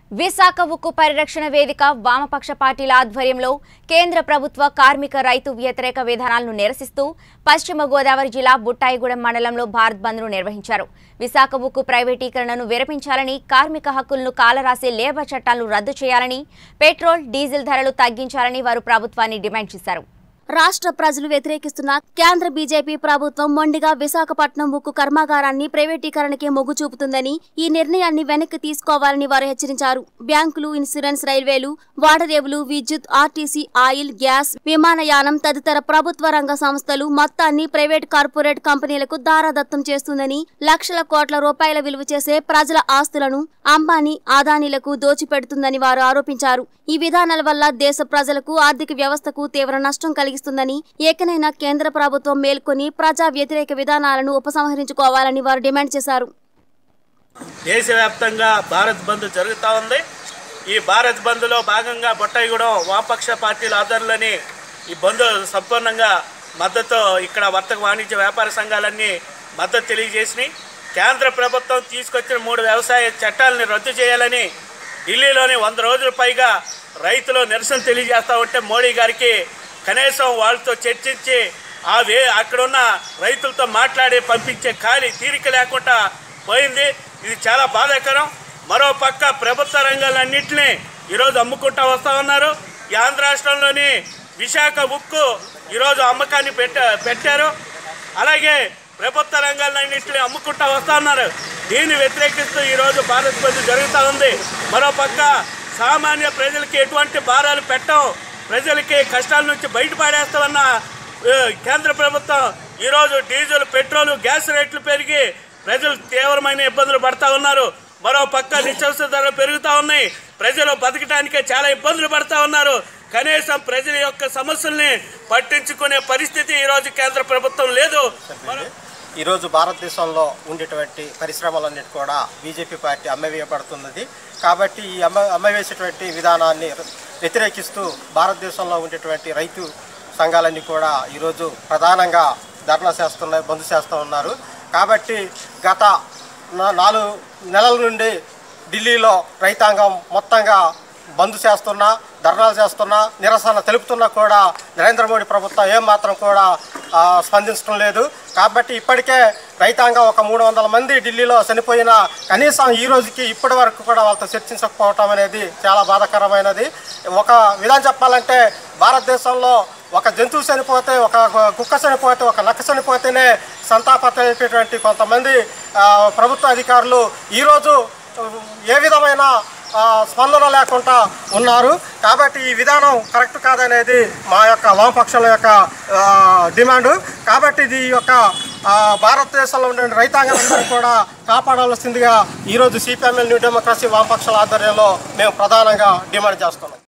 విశాఖ ఉక్కు పరిరక్షణ వేదిక వామపక్ష పార్టీల ఆధ్వర్యంలో కేంద్ర ప్రభుత్వ కార్మిక రైతు వ్యతిరేక విధానాలను నిరసిస్తూ పశ్చిమ గోదావరి జిల్లా బుట్టాయిగూడెం మండలంలో భారత్ బంద్ను నిర్వహించారు విశాఖ ఉక్కు ప్రైవేటీకరణను విరమించాలని కార్మిక హక్కులను కాలరాసే లేబర్ చట్టాలను రద్దు చేయాలని పెట్రోల్ డీజిల్ ధరలు తగ్గించాలని వారు ప్రభుత్వాన్ని డిమాండ్ చేశారు రాష్ట్ర ప్రజలు వ్యతిరేకిస్తున్న కేంద్ర బీజేపీ ప్రభుత్వం మొండిగా విశాఖపట్నం ఉక్కు కర్మాగారాన్ని ప్రైవేటీకరణకే మొగ్గు చూపుతుందని ఈ నిర్ణయాన్ని వెనక్కి తీసుకోవాలని వారు హెచ్చరించారు బ్యాంకులు ఇన్సూరెన్స్ రైల్వేలు వాడరేవులు విద్యుత్ ఆర్టీసీ ఆయిల్ గ్యాస్ విమానయానం తదితర ప్రభుత్వ రంగ సంస్థలు మొత్తాన్ని ప్రైవేట్ కార్పొరేట్ కంపెనీలకు దారాదత్తం చేస్తుందని లక్షల కోట్ల రూపాయల విలువ చేసే ప్రజల ఆస్తులను అంబానీ ఆదానీలకు దోచిపెడుతుందని వారు ఆరోపించారు ఈ విధానాల వల్ల దేశ ప్రజలకు ఆర్థిక వ్యవస్థకు తీవ్ర నష్టం కలిగిస్తుందని ఏకనైనా కేంద్ర ప్రభుత్వం మేల్కొని ప్రజా వ్యతిరేక విధానాలను ఉపసంహరించుకోవాలని వారు డిమాండ్ చేశారు దేశవ్యాప్తంగా భారత్ బంద్ జరుగుతూ ఉంది ఈ భారత్ బంద్లో భాగంగా బొట్టాయిగూడెం వామపక్ష పార్టీల ఆధ్వర్యంలోని ఈ బంద్ సంపూర్ణంగా మద్దతు ఇక్కడ వర్తక వాణిజ్య వ్యాపార సంఘాలన్నీ మద్దతు తెలియజేసినాయి కేంద్ర ప్రభుత్వం తీసుకొచ్చిన మూడు వ్యవసాయ చట్టాలని రద్దు చేయాలని ఢిల్లీలోని వంద రోజుల పైగా రైతులు నిరసన తెలియజేస్తూ ఉంటే మోడీ గారికి కనీసం వాళ్ళతో చర్చించి ఆ వే అక్కడున్న రైతులతో మాట్లాడి పంపించే ఖాళీ తీరిక లేకుండా పోయింది ఇది చాలా బాధాకరం మరో పక్క ప్రభుత్వ రంగాలన్నింటినీ ఈరోజు అమ్ముకుంటా వస్తూ ఉన్నారు ఈ ఆంధ్ర రాష్ట్రంలోని విశాఖ ఉక్కు ఈరోజు అమ్మకాన్ని పెట్ట పెట్టారు అలాగే ప్రభుత్వ రంగాలన్నింటినీ అమ్ముకుంటా వస్తూ ఉన్నారు దీన్ని వ్యతిరేకిస్తూ ఈరోజు భారత్ బంద్ జరుగుతూ ఉంది మరో పక్క సామాన్య ప్రజలకి ఎటువంటి భారాలు పెట్టం ప్రజలకి కష్టాల నుంచి బయటపడేస్తామన్న ఆ, కేంద్ర ప్రభుత్వం ఈరోజు డీజిల్ పెట్రోల్ గ్యాస్ రేట్లు పెరిగి ప్రజలు తీవ్రమైన ఇబ్బందులు పడతా ఉన్నారు మరో పక్క నిత్యావసర ధరలు పెరుగుతూ ఉన్నాయి ప్రజలు బతకడానికే చాలా ఇబ్బందులు పడతా ఉన్నారు కనీసం ప్రజల యొక్క సమస్యల్ని పట్టించుకునే పరిస్థితి ఈరోజు కేంద్ర ప్రభుత్వం లేదు మరో ఈరోజు భారతదేశంలో ఉండేటువంటి పరిశ్రమలన్నిటి కూడా బీజేపీ పార్టీ అమ్మవేయబడుతున్నది కాబట్టి ఈ అమ్మ అమ్మవేసేటువంటి విధానాన్ని వ్యతిరేకిస్తూ భారతదేశంలో ఉండేటువంటి రైతు సంఘాలన్నీ కూడా ఈరోజు ప్రధానంగా ధర్నా చేస్తున్నాయి బంద్ చేస్తూ ఉన్నారు కాబట్టి గత నా- నాలుగు నెలల నుండి ఢిల్లీలో రైతాంగం మొత్తంగా బంద్ చేస్తున్నా ధర్నాలు చేస్తున్నా నిరసన తెలుపుతున్నా కూడా నరేంద్ర మోడీ ప్రభుత్వం ఏమాత్రం కూడా ఆ, స్పందించడం లేదు కాబట్టి ఇప్పటికే రైతాంగం ఒక మూడు వందల మంది ఢిల్లీలో చనిపోయినా కనీసం ఈ రోజుకి ఇప్పటి వరకు కూడా వాళ్ళతో చర్చించకపోవటం అనేది చాలా బాధాకరమైనది ఒక విధానం చెప్పాలంటే భారతదేశంలో ఒక జంతువు చనిపోతే ఒక కుక్క చనిపోతే ఒక నక్క చనిపోతేనే సంతాప తెలిపేటువంటి కొంతమంది ఆ, ప్రభుత్వ అధికారులు ఈరోజు ఏ విధమైన ఆ, స్పందన లేకుండా ఉన్నారు కాబట్టి ఈ విధానం కరెక్ట్ కాదనేది మా యొక్క వామపక్షాల యొక్క ఆ, డిమాండు కాబట్టి ఇది ఈ యొక్క ఆ, భారతదేశంలో ఉండే రైతాంగాలందరూ కూడా కాపాడవలసిందిగా ఈరోజు సిపిఎంఎల్ న్యూ డెమోక్రసీ వామపక్షాల ఆధ్వర్యంలో మేము ప్రధానంగా డిమాండ్ చేస్తున్నాం